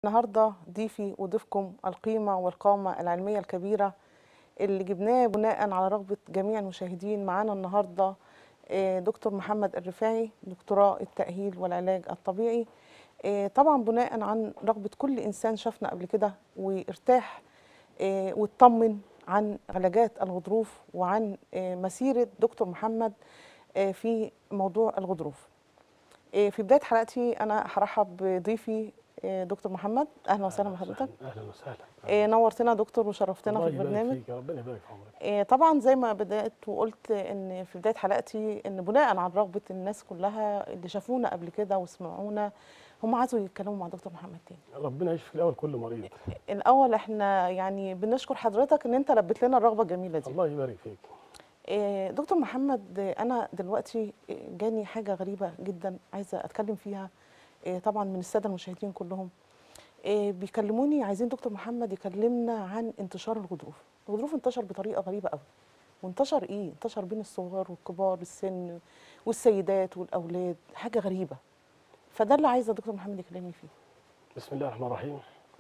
النهارده ضيفي وضيفكم القيمة والقامة العلمية الكبيرة اللي جبناه بناء على رغبة جميع المشاهدين معانا النهارده آه، دكتور محمد الرفاعي دكتوراه التأهيل والعلاج الطبيعي آه، طبعا بناء عن رغبة كل إنسان شافنا قبل كده وارتاح آه، واطمن عن علاجات الغضروف وعن آه، مسيرة دكتور محمد آه، في موضوع الغضروف آه، في بداية حلقتي أنا هرحب بضيفي آه، دكتور محمد أهلا وسهلا بحضرتك اهلا وسهلا آه، نورتنا دكتور وشرفتنا في الله يبارك البرنامج فيك يا ربنا يبارك في عمرك آه، طبعا زي ما بدات وقلت ان في بدايه حلقتي ان بناء على رغبه الناس كلها اللي شافونا قبل كده وسمعونا هم عايزوا يتكلموا مع دكتور محمد تاني ربنا يشفي الاول كل مريض الاول احنا يعني بنشكر حضرتك ان انت لبيت لنا الرغبه الجميله دي الله يبارك فيك آه، دكتور محمد آه، انا دلوقتي آه، جاني حاجه غريبه جدا عايزه اتكلم فيها آه، طبعا من الساده المشاهدين كلهم آه، بيكلموني عايزين دكتور محمد يكلمنا عن انتشار الغضروف الغضروف انتشر بطريقه غريبه قوي وانتشر ايه انتشر بين الصغار والكبار السن والسيدات والاولاد حاجه غريبه فده اللي عايزه دكتور محمد يكلمني فيه بسم الله الرحمن الرحيم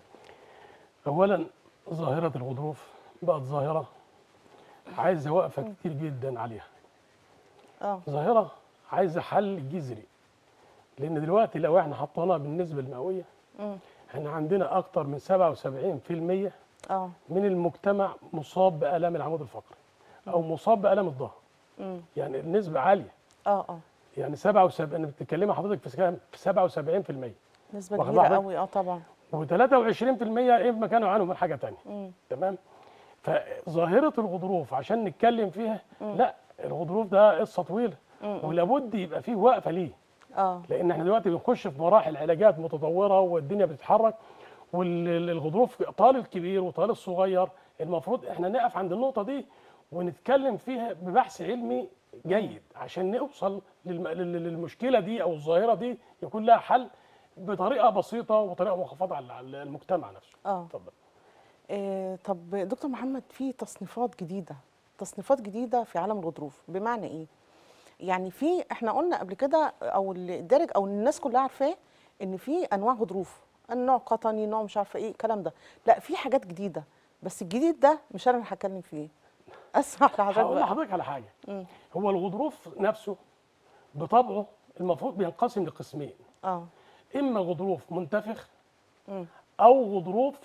اولا ظاهره الغضروف بقت ظاهره عايزه وقفه كتير جدا عليها اه ظاهره عايزه حل جذري لان دلوقتي لو احنا حطيناها بالنسبه المئويه امم احنا عندنا اكتر من 77% اه من المجتمع مصاب بالام العمود الفقري او مصاب بالام الظهر امم يعني النسبه عاليه اه اه يعني 77 انا بتتكلمي حضرتك في كام؟ في 77% نسبه واخد كبيره بالك؟ قوي اه طبعا و23% اما كانوا يعانوا من حاجه تانية امم تمام فظاهره الغضروف عشان نتكلم فيها لا الغضروف ده قصه طويله مم. ولابد يبقى فيه وقفه ليه اه لان احنا دلوقتي بنخش في مراحل علاجات متطوره والدنيا بتتحرك والغضروف طال الكبير وطال الصغير المفروض احنا نقف عند النقطه دي ونتكلم فيها ببحث علمي جيد عشان نوصل للم- لل- للمشكله دي او الظاهره دي يكون لها حل بطريقه بسيطه وطريقه مخفضه على على المجتمع نفسه اه اتفضل آه، طب دكتور محمد في تصنيفات جديدة تصنيفات جديدة في عالم الغضروف بمعنى ايه؟ يعني في احنا قلنا قبل كده او الدارج او الناس كلها عارفاه ان في انواع غضروف النوع قطني نوع مش عارفه ايه الكلام ده لا في حاجات جديدة بس الجديد ده مش انا اللي هتكلم فيه اسمع لحضرتك هقول بقى لحضرتك على حاجه مم. هو الغضروف نفسه بطبعه المفروض بينقسم لقسمين اه اما غضروف منتفخ مم. او غضروف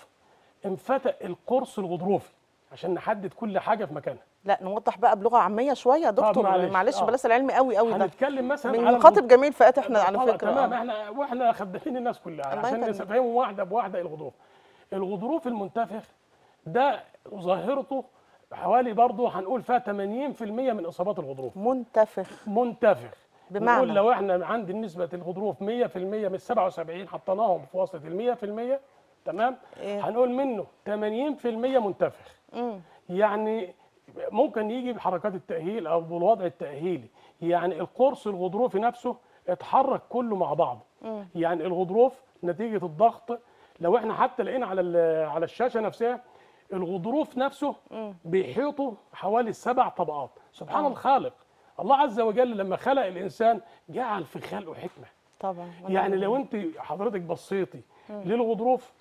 انفتق القرص الغضروفي عشان نحدد كل حاجه في مكانها لا نوضح بقى بلغة عامية شوية يا دكتور معلش، معلش آه. بلاش العلمي قوي قوي ده هنتكلم مثلا من على مخاطب جميع الفئات احنا على طبعا فكرة تمام آه. احنا واحنا خدامين الناس كلها الله عشان يكرمك. نفهمهم واحده بواحده إيه الغضروف الغضروف المنتفخ ده ظاهرته حوالي برضه هنقول فيها 80% من اصابات الغضروف منتفخ منتفخ بمعنى؟ نقول لو احنا عند نسبه الغضروف 100% من 77 حطيناهم في وسط ال 100% تمام إيه؟ هنقول منه 80% منتفخ مم. يعني ممكن يجي بحركات التأهيل أو بالوضع التأهيلي يعني القرص الغضروفي نفسه اتحرك كله مع بعضه مم. يعني الغضروف نتيجة الضغط لو احنا حتى لقينا على ال- على الشاشة نفسها الغضروف نفسه مم. بيحيطه حوالي سبع طبقات سبحان آه. الخالق الخالق الله عز وجل لما خلق الإنسان جعل في خلقه حكمة طبعا يعني لو انت حضرتك بصيتي للغضروف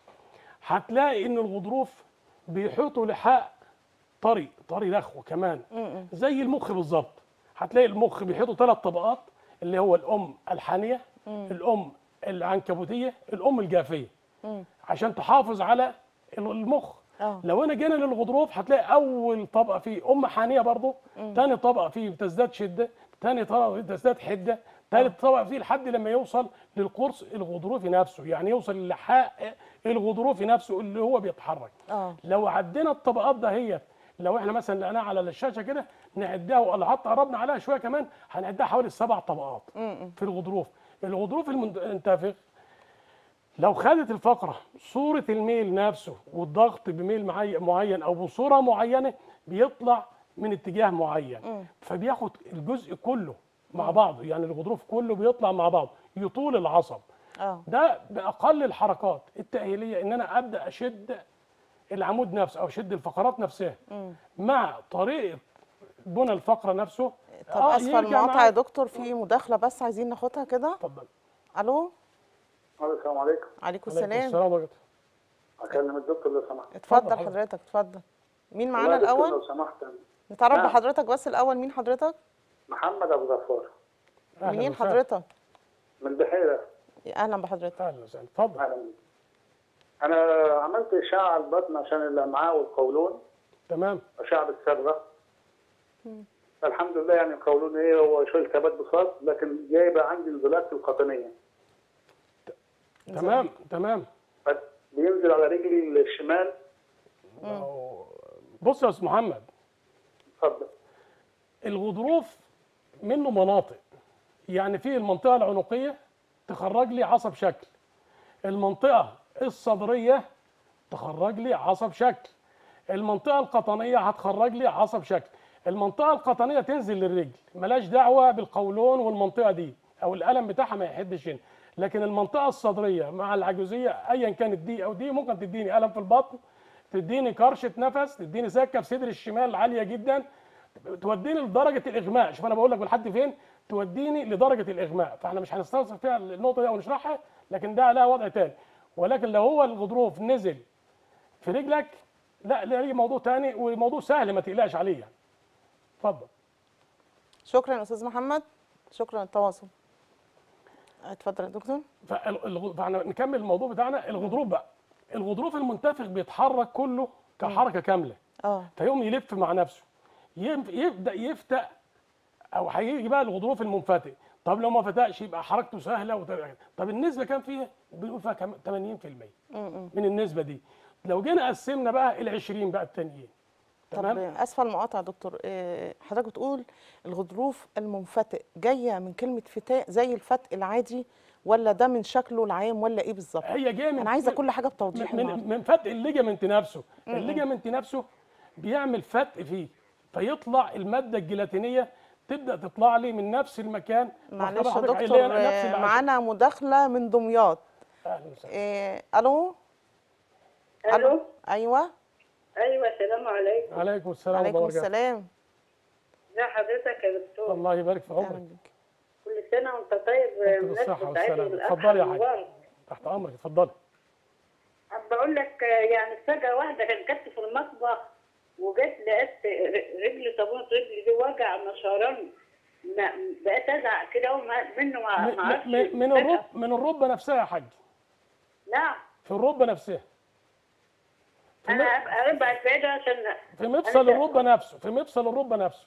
هتلاقي ان الغضروف بيحيطوا لحاء طري طري نخوه كمان مم. زي المخ بالظبط هتلاقي المخ بيحيطوا ثلاث طبقات اللي هو الام الحانيه الام العنكبوتيه الام الجافيه مم. عشان تحافظ على المخ اه لو انا جينا للغضروف هتلاقي اول طبقه فيه ام حانيه برضه تاني طبقه فيه بتزداد شده تاني طبقه فيه بتزداد حده تالت طبقه فيه لحد لما يوصل للقرص الغضروفي نفسه يعني يوصل للحاء الغضروفي نفسه اللي هو بيتحرك اه لو عدينا الطبقات دهيت لو احنا مثلا لقيناها على الشاشه كده نعدها ولو حتى قربنا عليها شويه كمان هنعدها حوالي سبع طبقات مم. في الغضروف الغضروف المنتفخ لو خدت الفقرة صورة الميل نفسه والضغط بميل معي- معين أو بصورة معينة بيطلع من اتجاه معين مم. فبياخد الجزء كله مع بعضه يعني الغضروف كله بيطلع مع بعضه يطول العصب اه ده بأقل الحركات التأهيلية إن أنا أبدأ أشد العمود نفسه أو أشد الفقرات نفسها مم. مع طريقة بنى الفقرة نفسه طب آه، اسفه يرجع المقاطعه معاك. يا دكتور في مداخله بس عايزين ناخدها كده اتفضل الو السلام عليكم عليكم عليكم السلام السلام ورحمة الله. اكلم الدكتور لو سمحت اتفضل حضرتك. حضرتك اتفضل مين والله معانا يا دكتور الاول لو سمحت نتعرف نعم. بحضرتك بس الاول مين حضرتك محمد ابو غفار أهلاً منين وسهلاً. حضرتك من البحيره اهلا بحضرتك اهلا وسهلا اتفضل اهلا بيك انا عملت اشعه على البطن عشان الامعاء والقولون تمام اشعه بالصبغه الحمد لله يعني القولون ايه هو شويه التهابات بساط لكن جايبه عندي انزلاق في القطنيه تمام تمام بينزل على رجلي الشمال بص يا استاذ محمد اتفضل الغضروف منه مناطق يعني في المنطقه العنقيه تخرج لي عصب شكل المنطقه الصدريه تخرج لي عصب شكل المنطقه القطنيه هتخرج لي عصب شكل المنطقه القطنيه تنزل للرجل ملاش دعوه بالقولون والمنطقه دي او الالم بتاعها ما يحدش هنا لكن المنطقه الصدريه مع العجوزيه ايا كانت دي او دي ممكن تديني الم في البطن تديني كرشه نفس تديني سكه في صدر الشمال عاليه جدا توديني لدرجه الاغماء شوف انا بقول لك لحد فين توديني لدرجه الاغماء فاحنا مش هنستنصر فيها النقطه دي او نشرحها لكن ده لها وضع تاني ولكن لو هو الغضروف نزل في رجلك لا لا ليه موضوع تاني وموضوع سهل ما تقلقش عليه يعني اتفضل شكرا يا استاذ محمد شكرا التواصل اتفضل يا دكتور فالغ- فاحنا نكمل الموضوع بتاعنا الغضروف بقى الغضروف المنتفخ بيتحرك كله كحركه كامله اه فيقوم يلف مع نفسه ينف- يبدا يفتق او هيجي بقى الغضروف المنفتح طب لو ما فتقش يبقى حركته سهله وت... طب النسبه كام فيها؟ بنقول فيها كام 80% من النسبه دي لو جينا قسمنا بقى ال 20 بقى التانيين طب تمام اسفه المقاطعه يا دكتور إيه، حضرتك بتقول الغضروف المنفتق جايه من كلمه فتاء زي الفتق العادي ولا ده من شكله العام ولا ايه بالظبط هي جايه من انا عايزه كل حاجه بتوضيح من النهارده من فتق الليجامنت نفسه الليجامنت نفسه بيعمل فتق فيه فيطلع الماده الجيلاتينيه تبدا تطلع لي من نفس المكان معلش يا واخد بالك؟ دكتور اللي هي نفس آه، العشرة. معانا مداخله من دمياط اهلا وسهلا إيه، الو الو ايوه ايوه السلام عليكم عليكم السلام عليكم ورحمه الله السلام ازي حضرتك يا دكتور الله يبارك في اهلا عمرك بيك كل سنه وانت طيب بالصحة بمناسبة عيد والسلامة. الأضحى اتفضلي يا حاج. المبارك. تحت امرك اتفضلي بقول لك آه، يعني فجاه واحده كانت كنت في المطبخ وجت لقيت ر- رجلي صابونه رجلي دي وجع نشران ما- بقيت ازعق كده وما- منه ما م- ما اعرفش م- م- من فجأة. الرب من الربه نفسها يا حاج نعم في الربه نفسها في, انا م- ابقى ابعد بعيد عشان في مفصل أنا- الربه نفسه في مفصل الربه نفسه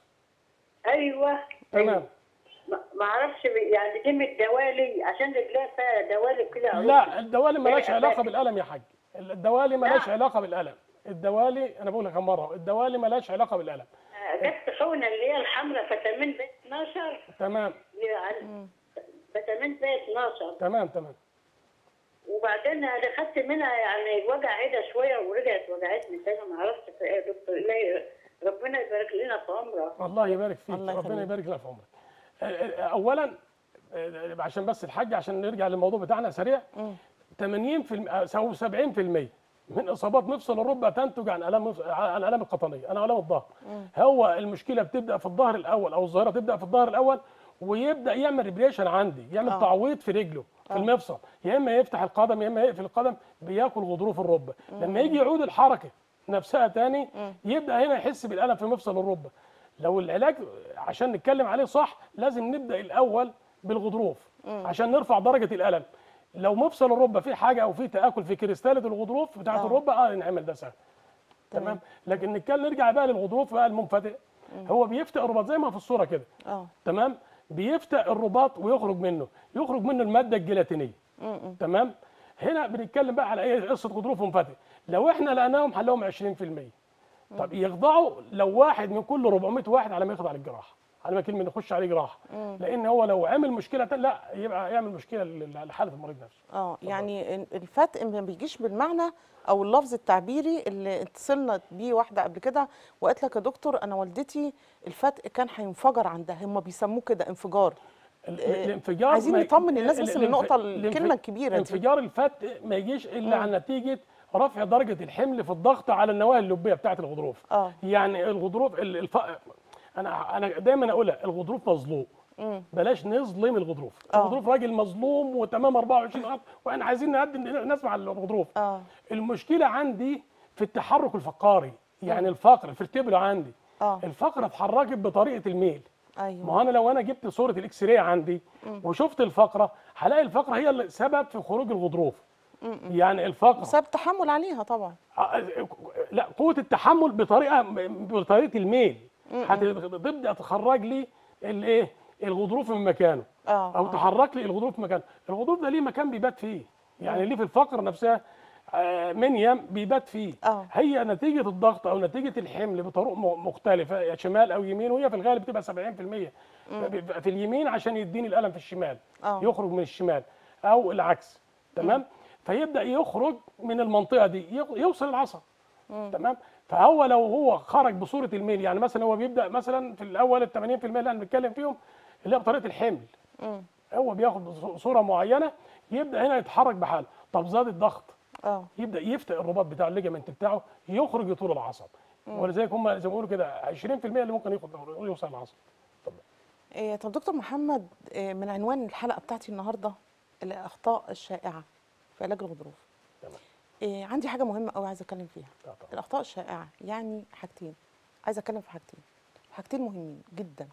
ايوه تمام ما ما اعرفش يعني دي من الدوالي عشان رجليها فيها دوالي كده لا الدوالي مالهاش إيه، علاقه بس. بالالم يا حاج الدوالي مالهاش لا. علاقه بالالم الدوالي انا بقول لك كم مره الدوالي مالهاش علاقه بالالم جت حقنه اللي هي الحمراء فيتامين ب 12 تمام يعني فيتامين ب 12 تمام تمام وبعدين انا خدت منها يعني وجع عيدة شويه ورجعت وجعتني تاني ما عرفتش في ايه يا دكتور لا ربنا يبارك لنا في عمرك الله يبارك فيك الله ربنا يخليك. يبارك لنا في عمرك آه، آه، اولا آه، عشان بس الحاج عشان نرجع للموضوع بتاعنا سريع 80 في الم... او 70% من اصابات مفصل الركبه تنتج عن الام مفصل... عن الام القطنيه انا الام الظهر هو المشكله بتبدا في الظهر الاول او الظاهره تبدا في الظهر الاول ويبدا يعمل ريبريشن عندي يعمل آه. تعويض في رجله في المفصل يا اما يفتح القدم يا اما يقفل القدم بياكل غضروف الركبه لما يجي يعود الحركه نفسها تاني يبدا هنا يحس بالالم في مفصل الركبه لو العلاج عشان نتكلم عليه صح لازم نبدا الاول بالغضروف عشان نرفع درجه الالم لو مفصل الركبه فيه حاجه او فيه تاكل في كريستاله الغضروف بتاعه آه. الركبه اه نعمل ده سهل تمام لكن نتكلم نرجع بقى للغضروف بقى المنفتح هو بيفتح الرباط زي ما في الصوره كده اه تمام بيفتح الرباط ويخرج منه يخرج منه الماده الجيلاتينيه تمام هنا بنتكلم بقى على ايه قصه غضروف منفتح لو احنا لقيناهم حلهم 20% طب يخضعوا لو واحد من كل 400 واحد على ما يخضع للجراحه على ما كلمه نخش عليه جراحه لان هو لو عمل مشكله تانية لا يبقى يعمل مشكله لل- لحاله المريض نفسه اه يعني ال- الفتق ما بيجيش بالمعنى او اللفظ التعبيري اللي اتصلنا بيه واحده قبل كده وقالت لك يا دكتور انا والدتي الفتق كان هينفجر عندها هم بيسموه كده انفجار ال- آه، الانفجار عايزين ما- نطمن الناس ال- بس الانف- للنقطة الانف- الكلمة الكبيرة دي. انفجار الفتق ما يجيش الا عن نتيجه رفع درجه الحمل في الضغط على النواة اللبيه بتاعه الغضروف آه. يعني الغضروف ال- الف... انا انا دايما اقولها الغضروف مظلوم بلاش نظلم الغضروف آه. الغضروف راجل مظلوم وتمام 24 قط واحنا عايزين نقدم نسمع الغضروف اه المشكله عندي في التحرك الفقاري يعني الفقر الفرتبرا عندي اه الفقره اتحركت بطريقه الميل ما ايوه هو انا لو انا جبت صوره الاكس راي عندي وشفت الفقره هلاقي الفقره هي اللي سبب في خروج الغضروف يعني الفقره بسبب تحمل عليها طبعا آه، لا قوه التحمل بطريقه بطريقه الميل هتبدا تخرج لي الايه الغضروف من مكانه اه او آه. تحرك لي الغضروف مكانه الغضروف ده ليه مكان بيبات فيه يعني ليه في الفقره نفسها آه، منيم بيبات فيه آه. هي نتيجه الضغط او نتيجه الحمل بطرق م- مختلفه يا شمال او يمين وهي في الغالب بتبقى 70% بيبقى في اليمين عشان يديني الالم في الشمال آه. يخرج من الشمال او العكس تمام فيبدا يخرج من المنطقه دي يو- يوصل العصب تمام فهو لو هو خرج بصوره الميل يعني مثلا هو بيبدا مثلا في الاول ال 80% اللي انا بنتكلم فيهم اللي هي بطريقه الحمل هو بياخد بص- صوره معينه يبدا هنا يتحرك بحاله طب زاد الضغط اه يبدا يفتح الرباط بتاع الليجمنت بتاعه يخرج يطول العصب ولذلك هم زي ما بيقولوا كده 20% اللي ممكن ياخد يوصل العصب إيه طب دكتور محمد إيه من عنوان الحلقه بتاعتي النهارده الاخطاء الشائعه في علاج الغضروف تمام. إيه عندي حاجه مهمه قوي عايزه اتكلم فيها آه طبعا. الاخطاء الشائعه يعني حاجتين عايزه اتكلم في حاجتين حاجتين مهمين جدا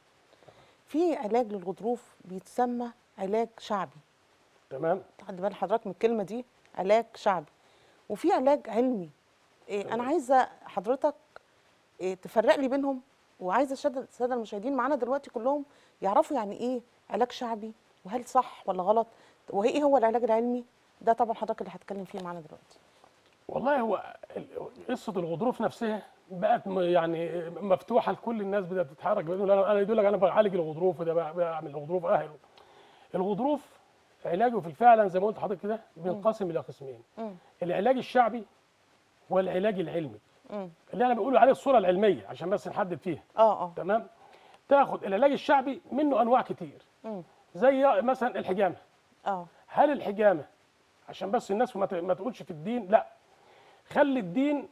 في علاج للغضروف بيتسمى علاج شعبي تمام خد بال حضرتك من الكلمه دي علاج شعبي وفي علاج علمي إيه انا تمام. عايزه حضرتك إيه تفرق لي بينهم وعايزه الساده السادة المشاهدين معانا دلوقتي كلهم يعرفوا يعني ايه علاج شعبي وهل صح ولا غلط وايه هو العلاج العلمي ده طبعا حضرتك اللي هتتكلم فيه معانا دلوقتي والله هو ال- قصه الغضروف نفسها بقت م- يعني مفتوحه لكل الناس بدات تتحرك بيقولوا انا انا يقول لك انا بعالج الغضروف وده بع- بعمل الغضروف اهل الغضروف علاجه في فعلا زي ما قلت لحضرتك كده بينقسم الى قسمين مم. العلاج الشعبي والعلاج العلمي مم. اللي انا بقوله عليه الصوره العلميه عشان بس نحدد فيها اه اه تمام تاخد العلاج الشعبي منه انواع كتير مم. زي مثلا الحجامه اه هل الحجامه عشان بس الناس ما ت- ما تقولش في الدين لا خلي الدين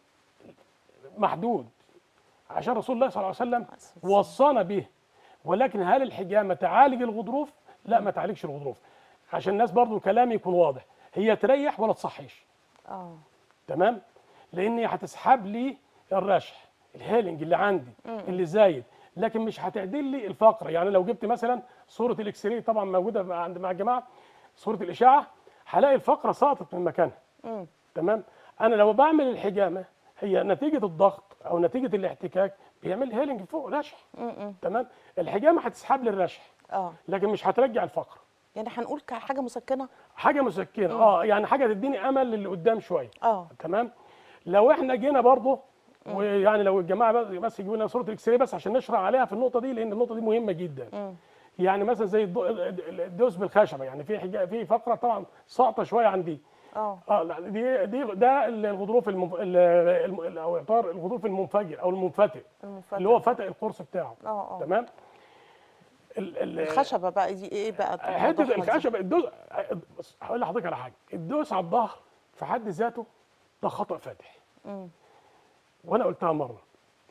محدود عشان رسول الله صلى الله عليه وسلم وصانا به ولكن هل الحجامه تعالج الغضروف لا ما تعالجش الغضروف عشان الناس برضو كلامي يكون واضح هي تريح ولا تصحيش اه تمام لان هي هتسحب لي الرشح الهيلنج اللي عندي اللي زايد لكن مش هتعدل لي الفقره يعني لو جبت مثلا صوره الاكس راي طبعا موجوده مع- عند مع الجماعه صوره الاشعه هلاقي الفقره سقطت من مكانها مم. تمام انا لو بعمل الحجامه هي نتيجه الضغط او نتيجه الاحتكاك بيعمل هيلنج فوق رشح مم. تمام الحجامه هتسحب لي الرشح اه لكن مش هترجع الفقره يعني هنقول كحاجه مسكنه حاجه مسكنه اه يعني حاجه تديني امل للي قدام شويه اه تمام لو احنا جينا برضه ويعني لو الجماعه بس, بس يجيبوا لنا صوره الاكس راي بس عشان نشرح عليها في النقطه دي لان النقطه دي مهمه جدا مم. يعني مثلا زي الدو- الدوس بالخشبه يعني في حجا في فقره طبعا ساقطه شويه عن دي اه اه لا دي دي ده الغضروف المنف... ال- الم... او اطار الغضروف المنفجر او المنفتح المنفتح. اللي هو فتق القرص بتاعه اه اه تمام ال... ال... الخشبه بقى دي ايه بقى حته موضوعها دي؟ الخشبه الدوس بص، هقول لحضرتك على حاجه الدوس على الظهر في حد ذاته ده خطا فادح مم. وانا قلتها مره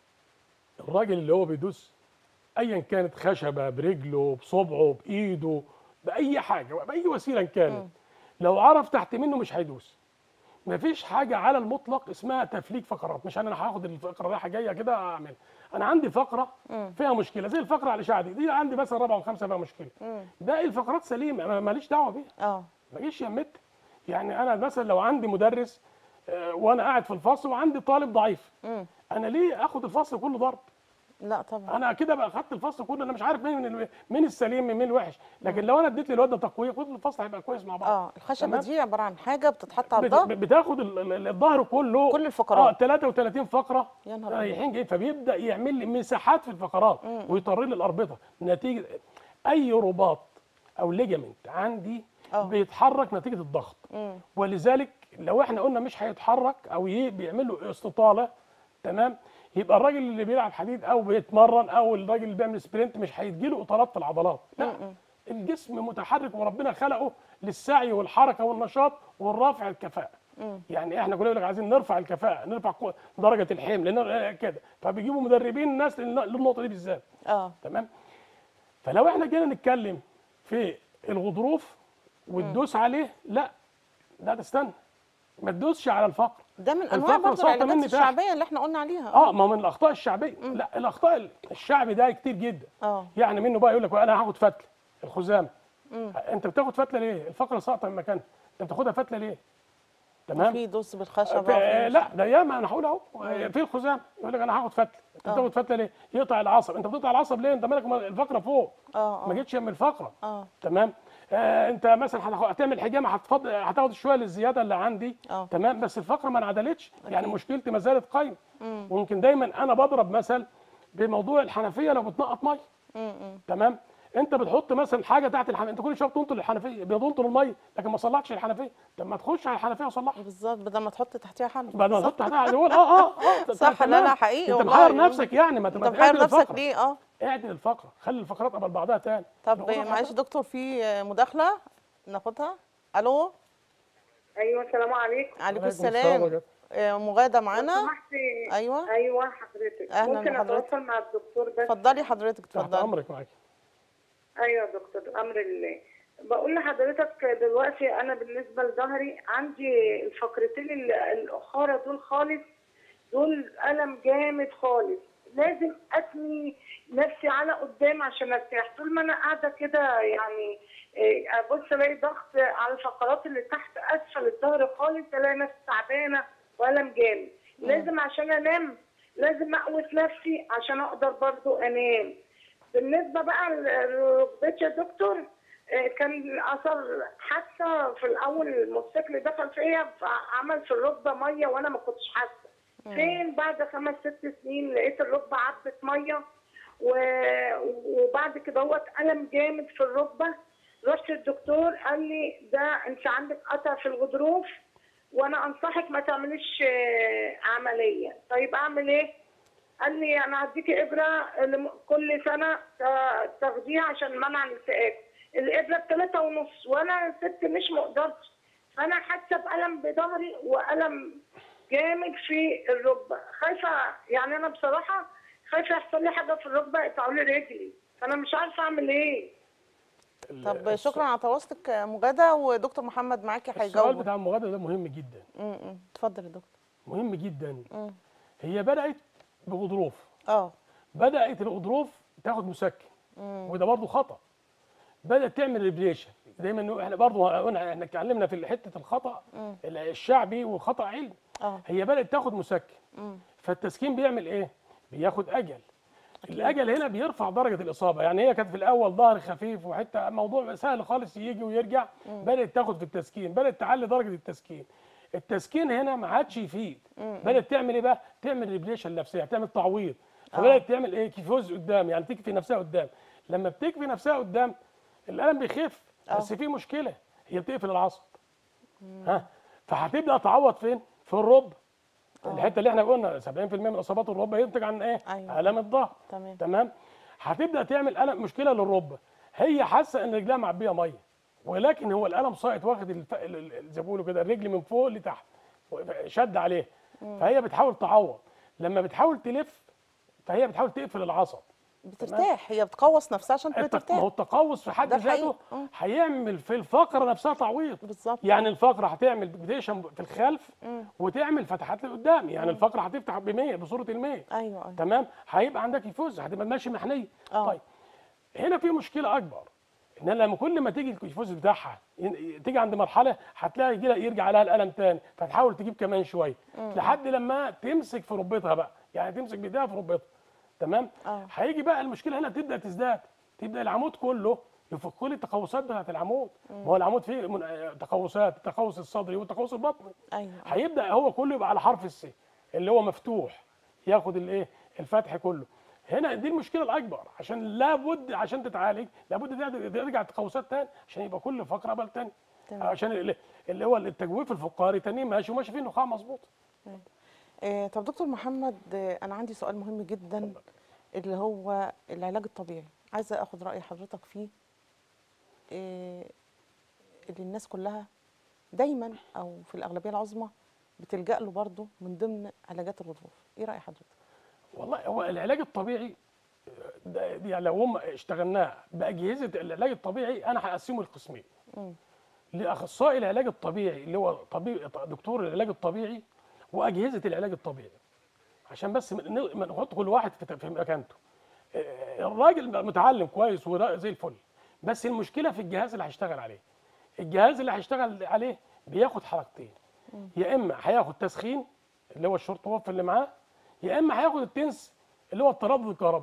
الراجل اللي هو بيدوس ايا كانت خشبه برجله بصبعه بايده باي حاجه باي وسيله كانت لو عرف تحت منه مش هيدوس مفيش حاجه على المطلق اسمها تفليك فقرات مش انا هاخد الفقره رايحه جايه كده اعمل انا عندي فقره فيها مشكله زي الفقره على الاشعه دي دي عندي مثلا رابعه وخمسه فيها مشكله باقي الفقرات سليمه أنا ماليش دعوه بيها اه ما جيش يمت يعني انا مثلا لو عندي مدرس آه، وانا قاعد في الفصل وعندي طالب ضعيف مم. انا ليه اخد الفصل كله ضرب لا طبعا انا كده بقى خدت الفصل كله انا مش عارف مين من ال- مين السليم من مين الوحش لكن لو انا اديت للواد ده تقويه كل الفصل هيبقى كويس مع بعض اه الخشبه تمام؟ دي عباره عن حاجه بتتحط على بت- الظهر بتاخد ال- ال- الظهر كله كل الفقرات. اه 33 فقره يا نهار أبيض. رايحين جايين فبيبدا يعمل لي مساحات في الفقرات ويطر لي الاربطه نتيجه اي رباط او ليجامنت عندي آه. بيتحرك نتيجه الضغط مم. ولذلك لو احنا قلنا مش هيتحرك او ي- بيعمل له استطاله تمام يبقى الراجل اللي بيلعب حديد او بيتمرن او الراجل اللي بيعمل سبرنت مش هيجيله اطالات في العضلات لا الجسم متحرك وربنا خلقه للسعي والحركه والنشاط والرفع الكفاءه يعني احنا كلنا يقول لك عايزين نرفع الكفاءه نرفع قوة- درجه الحمل نر- كده فبيجيبوا مدربين الناس للن- للنقطه دي بالذات اه تمام فلو احنا جينا نتكلم في الغضروف وتدوس عليه لا لا تستنى ما تدوسش على الفقر ده من انواع الفقرة برضه ساقطة العلاجات مني تحت. الشعبيه اللي احنا قلنا عليها اه ما هو من الاخطاء الشعبيه لا الاخطاء الشعبي ده كتير جدا اه يعني منه بقى يقول لك انا هاخد فتله الخزامه انت بتاخد فتله ليه الفقره ساقطه من مكانها انت بتاخدها فتله ليه تمام في دوس بالخشب في- وفي- لا ده ياما انا هقول اهو في الخزام يقول لك انا هاخد فتله انت آه. بتاخد فتله ليه يقطع العصب انت بتقطع العصب ليه انت مالك ما الفقره فوق اه ما اه جيتش من الفقره اه تمام آه انت مثلا هتاخد- هتعمل حجامه هتفضل هتاخد شويه للزياده اللي عندي آه. تمام بس الفقره ما انعدلتش يعني أكيد. مشكلتي ما زالت قايمه مم. ويمكن دايما انا بضرب مثل بموضوع الحنفيه لو بتنقط ميه مم، مم. تمام انت بتحط مثلا حاجه تحت الحنفيه انت كل شويه بتنطر الحنفيه بتنطر الميه لكن ما صلحتش الحنفيه طب ما تخش على الحنفيه وصلحها بالظبط بدل ما تحط تحتيها حنف بعد ما تحط تحتها يقول اه اه اه صح، تمام. لا، لا، حقيقي انت والله. محير نفسك يعني ما انت ما محير تعدل نفسك الفقرة. ليه اه اعدل الفقره خلي الفقرات قبل بعضها تاني طب الغدة معلش خلاص. دكتور في مداخله ناخدها الو ايوه السلام عليكم عليكم السلام السلام ورحمة آه، مغاده لو معانا سمحتي ايوه ايوه حضرتك أهلاً ممكن بحضرتك. اتواصل مع الدكتور بس اتفضلي حضرتك تحت اتفضلي امرك معاك ايوه يا دكتور امر الله بقول لحضرتك دلوقتي انا بالنسبه لظهري عندي الفقرتين ال- الاخاره دول خالص دول الم جامد خالص لازم اتني نفسي على قدام عشان ارتاح طول ما انا قاعده كده يعني إيه، ابص الاقي ضغط على الفقرات اللي تحت اسفل الظهر خالص الاقي نفسي تعبانه والم جامد لازم عشان انام لازم اقوس نفسي عشان اقدر برضو انام بالنسبه بقى لركبتي يا دكتور آه، كان اثر حادثه في الاول الموتوسيكل دخل فيا فعمل في الركبه ميه وانا ما كنتش حاسه فين بعد خمس ست سنين لقيت الركبه عبت ميه و- وبعد كده هو الم جامد في الركبه رحت الدكتور قال لي ده انت عندك قطع في الغضروف وانا انصحك ما تعمليش آه، عمليه طيب اعمل ايه قال لي انا هديكي ابره لم- كل سنه تا- تاخديها عشان منع الالتئام الابره بثلاثة ونص وانا ست مش مقدرتش فانا حاسه بالم بظهري والم جامد في الركبه خايفه يعني انا بصراحه خايفه يحصل لي حاجه في الركبه يقطعوا لي رجلي فانا مش عارفه اعمل ايه طب شكرا على تواصلك يا مغاده ودكتور محمد معاكي السؤال هيجاوب بتاع المغادره ده مهم جدا اتفضل يا دكتور مهم جدا مم. هي بدات بغضروف اه بدات الغضروف تاخد مسكن وده برضه خطا بدات تعمل ريبليشن دايما نقول- احنا برضه قلنا احنا اتكلمنا في حته الخطا الشعبي وخطا علمي اه هي بدات تاخد مسكن مم. فالتسكين بيعمل ايه بياخد اجل الاجل هنا بيرفع درجه الاصابه يعني هي كانت في الاول ظهر خفيف وحته موضوع سهل خالص يجي ويرجع بدات تاخد في التسكين بدات تعلي درجه التسكين التسكين هنا ما عادش يفيد بدات تعمل ايه بقى تعمل ريبليشن نفسها تعمل تعويض فبدات تعمل ايه كيفوز قدام يعني تكفي نفسها قدام لما بتكفي نفسها قدام الالم بيخف بس في مشكله هي بتقفل العصب ها فهتبدا تعوض فين في الرب الحته اللي احنا قلنا 70% من اصابات الركبه ينتج عن ايه؟ أيوة. الام الظهر تمام. تمام هتبدا تعمل الم مشكله للركبه هي حاسه ان رجلها معبيه ميه ولكن هو الالم ساقط واخد الف... ال- ال- زي ما بيقولوا كده الرجل من فوق لتحت شد عليه فهي بتحاول تعوض لما بتحاول تلف فهي بتحاول تقفل العصب بترتاح هي بتقوص نفسها عشان الت- ما هو ترتاح التقوس في حد ده ذاته حقيقي. آه. هيعمل في الفقره نفسها تعويض بالظبط يعني الفقره هتعمل بيتيشن في الخلف وتعمل فتحات لقدام يعني الفقره هتفتح ب 100 بصوره ال 100 ايوه ايوه تمام هيبقى عندك يفوز هتبقى ماشي محنيه آه. طيب هنا في مشكله اكبر ان لما كل ما تيجي اليفوز بتاعها ين- تيجي عند مرحله هتلاقي يجي لها- يرجع لها الالم تاني فتحاول تجيب كمان شويه لحد لما تمسك في ركبتها بقى يعني تمسك بايديها في ركبتها تمام آه. هيجي بقى المشكله هنا تبدا تزداد تبدا العمود كله يفك لي التقوسات بتاعت العمود ما هو العمود فيه من- آه، تقوسات التقوس الصدري والتقوس البطني ايوه هيبدا هو كله يبقى على حرف السي اللي هو مفتوح ياخد الايه الفتح كله هنا دي المشكله الاكبر عشان لابد عشان تتعالج لابد ترجع- ترجع التقوسات تاني عشان يبقى كل فقره قبل تاني تمام. عشان اللي, اللي هو التجويف الفقاري تاني ماشي وماشي فيه النخاع مظبوط آه، طب دكتور محمد آه، انا عندي سؤال مهم جدا اللي هو العلاج الطبيعي عايزه اخد راي حضرتك فيه آه، اللي الناس كلها دايما او في الاغلبيه العظمى بتلجا له برضه من ضمن علاجات الغضروف ايه راي حضرتك والله هو العلاج الطبيعي ده يعني لو هم اشتغلناه باجهزه العلاج الطبيعي انا هقسمه لقسمين لاخصائي العلاج الطبيعي اللي هو طبيب دكتور العلاج الطبيعي واجهزه العلاج الطبيعي عشان بس ن- ما نحط كل واحد في في مكانته آه، الراجل متعلم كويس وزي الفل بس المشكله في الجهاز اللي هيشتغل عليه الجهاز اللي هيشتغل عليه بياخد حركتين يا اما هياخد تسخين اللي هو الشورت ووف اللي معاه يا اما هياخد التنس اللي هو التردد الكهربي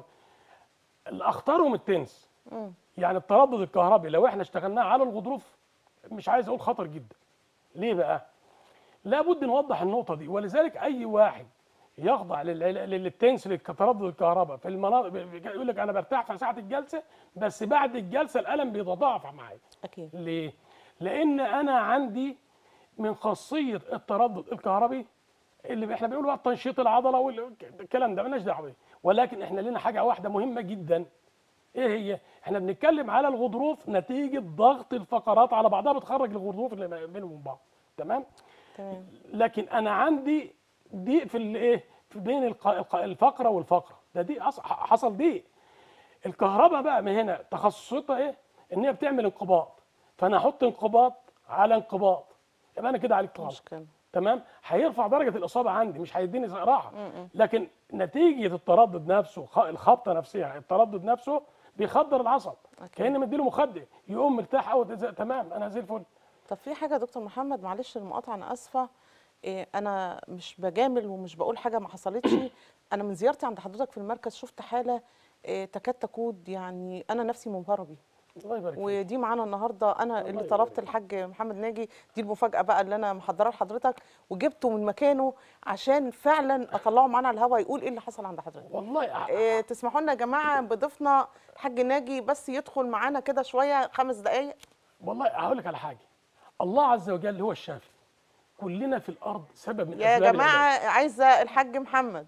الاخطرهم التنس يعني التردد الكهربي لو احنا اشتغلناه على الغضروف مش عايز اقول خطر جدا ليه بقى لابد نوضح النقطه دي ولذلك اي واحد يخضع للعلا- للتنس للتردد الكهرباء في المناطق يقول لك انا برتاح في ساعه الجلسه بس بعد الجلسه الالم بيتضاعف معايا اكيد ليه؟ لأن أنا عندي من خاصية التردد الكهربي اللي احنا بنقول بقى تنشيط العضلة والكلام ده مالناش دعوة بيه ولكن احنا لنا حاجة واحدة مهمة جدا ايه هي؟ احنا بنتكلم على الغضروف نتيجة ضغط الفقرات على بعضها بتخرج الغضروف اللي ما بينهم وبين بعض تمام؟ تمام لكن انا عندي ضيق في الايه؟ في بين الق- الق- الفقرة والفقرة ده دي أص- حصل ضيق الكهرباء بقى من هنا تخصصتها ايه؟ ان هي بتعمل انقباض فانا احط انقباض على انقباض يبقى انا كده عليك غلط مشكله تمام هيرفع درجه الاصابه عندي مش هيديني راحه لكن نتيجه التردد نفسه خ- الخبطه نفسها التردد نفسه بيخدر العصب كاني مديله مخدر يقوم مرتاح قوي تمام انا زي الفل طب في حاجه يا دكتور محمد معلش المقاطعه انا اسفه إيه انا مش بجامل ومش بقول حاجه ما حصلتش انا من زيارتي عند حضرتك في المركز شفت حاله إيه تكاد تكود يعني انا نفسي منبهره بيها الله يبارك فيك ودي معانا النهارده انا اللي يبارك طلبت الحاج محمد ناجي دي المفاجاه بقى اللي انا محضرها لحضرتك وجبته من مكانه عشان فعلا اطلعه معانا على الهواء يقول ايه اللي حصل عند حضرتك والله إيه تسمحوا لنا يا جماعه بضيفنا الحاج ناجي بس يدخل معانا كده شويه خمس دقائق والله هقول لك على حاجه الله عز وجل هو الشافي كلنا في الارض سبب من يا اسباب جماعه العلاج. عايزه الحاج محمد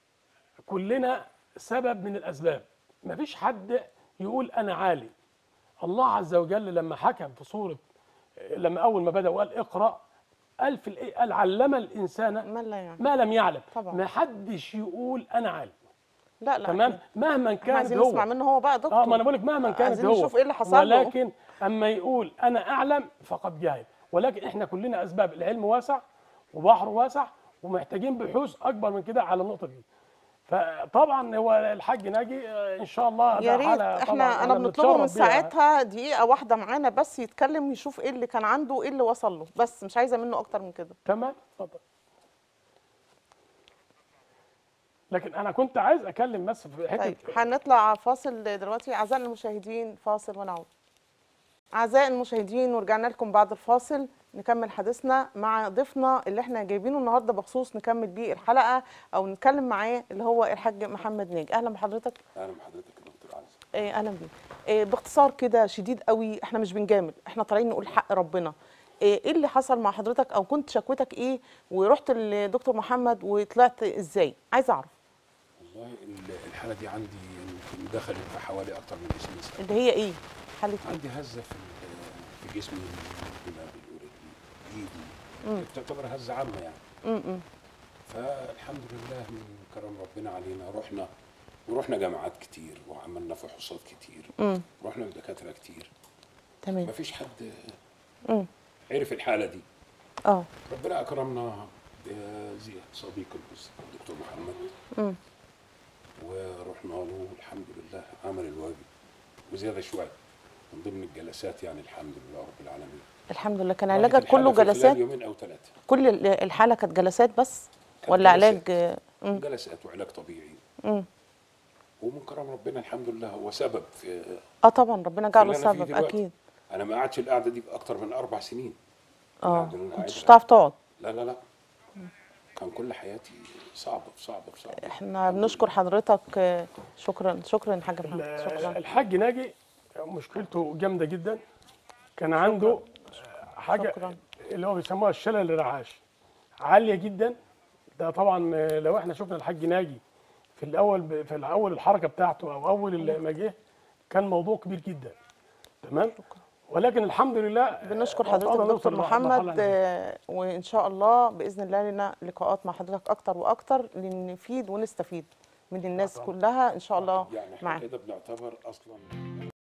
كلنا سبب من الاسباب مفيش حد يقول انا عالي الله عز وجل لما حكم في سوره لما اول ما بدا وقال اقرا قال في الإيه؟ قال علم الانسان ما لا يعني ما لم يعلم طبعا. ما حدش يقول انا عالم لا لا تمام أكيد. مهما احنا كان عايزين هو نسمع منه هو بقى دكتور اه ما انا بقول لك مهما كانت عايزين هو نشوف ايه اللي حصل له. ولكن اما يقول انا اعلم فقد جاهل ولكن احنا كلنا اسباب العلم واسع وبحر واسع ومحتاجين بحوث اكبر من كده على النقطه دي فطبعا هو الحاج ناجي آه، ان شاء الله ده يا ريت حالة طبعاً احنا انا بنطلبه من بنتشرف بيها. ساعتها دقيقه واحده معانا بس يتكلم يشوف ايه اللي كان عنده وايه اللي وصل له بس مش عايزه منه اكتر من كده تمام اتفضل لكن انا كنت عايز اتكلم بس في حته طيب هنطلع فاصل دلوقتي اعزائي المشاهدين فاصل ونعود اعزائي المشاهدين ورجعنا لكم بعد الفاصل نكمل حديثنا مع ضيفنا اللي احنا جايبينه النهارده بخصوص نكمل بيه الحلقه او نتكلم معاه اللي هو الحاج محمد ناجي اهلا بحضرتك اهلا بحضرتك يا دكتور عايز إيه اهلا بيك إيه باختصار كده شديد قوي احنا مش بنجامل احنا طالعين نقول حق ربنا ايه إيه اللي حصل مع حضرتك او كنت شكوتك ايه ورحت لدكتور محمد وطلعت ازاي عايز اعرف والله ال- الحاله دي عندي يمكن دخلت في حوالي اكتر من 20 سنه اللي هي ايه حاله ايه عندي هزه في ال- في جسمي الدماغ الايدي تعتبر هزه عامه يعني امم فالحمد لله من كرم ربنا علينا رحنا ورحنا جامعات كتير وعملنا فحوصات كتير امم رحنا لدكاتره كتير تمام مفيش حد امم عرف الحاله دي اه ربنا اكرمنا بزي صديق الأستاذ الدكتور محمد امم ورحنا له الحمد لله عمل الواجب وزياده شويه من ضمن الجلسات يعني الحمد لله رب العالمين الحمد لله كان راحت علاجك الحالة كله في خلال جلسات يومين او ثلاثه كل ال- الحاله كانت جلسات بس كانت ولا جلسات. علاج امم جلسات وعلاج طبيعي امم ومن كرم ربنا الحمد لله هو سبب في اه طبعا ربنا جعله اللي أنا فيه سبب دلوقتي. اكيد انا ما قعدتش القعده دي باكتر من اربع سنين اه القعدة اللي أنا كنتش قاعدها. هتعرف تقعد لا لا لا كان كل حياتي صعبه في صعبه في صعبه احنا بنشكر حضرتك آه، شكرا شكرا حاج محمد شكرا الحاج ناجي مشكلته جامده جدا كان عنده حاجه شكراً. اللي هو بيسموها الشلل الرعاش عاليه جدا ده طبعا لو احنا شفنا الحاج ناجي في الاول في الاول الحركه بتاعته او اول ما جه كان موضوع كبير جدا تمام ولكن الحمد لله بنشكر قدرنا حضرتك نوصل دكتور لمرحلة محمد عندنا. آه، وان شاء الله باذن الله لنا لقاءات مع حضرتك اكتر واكتر لنفيد ونستفيد من الناس طبعاً. كلها ان شاء الله يعني احنا معاك كده بنعتبر اصلا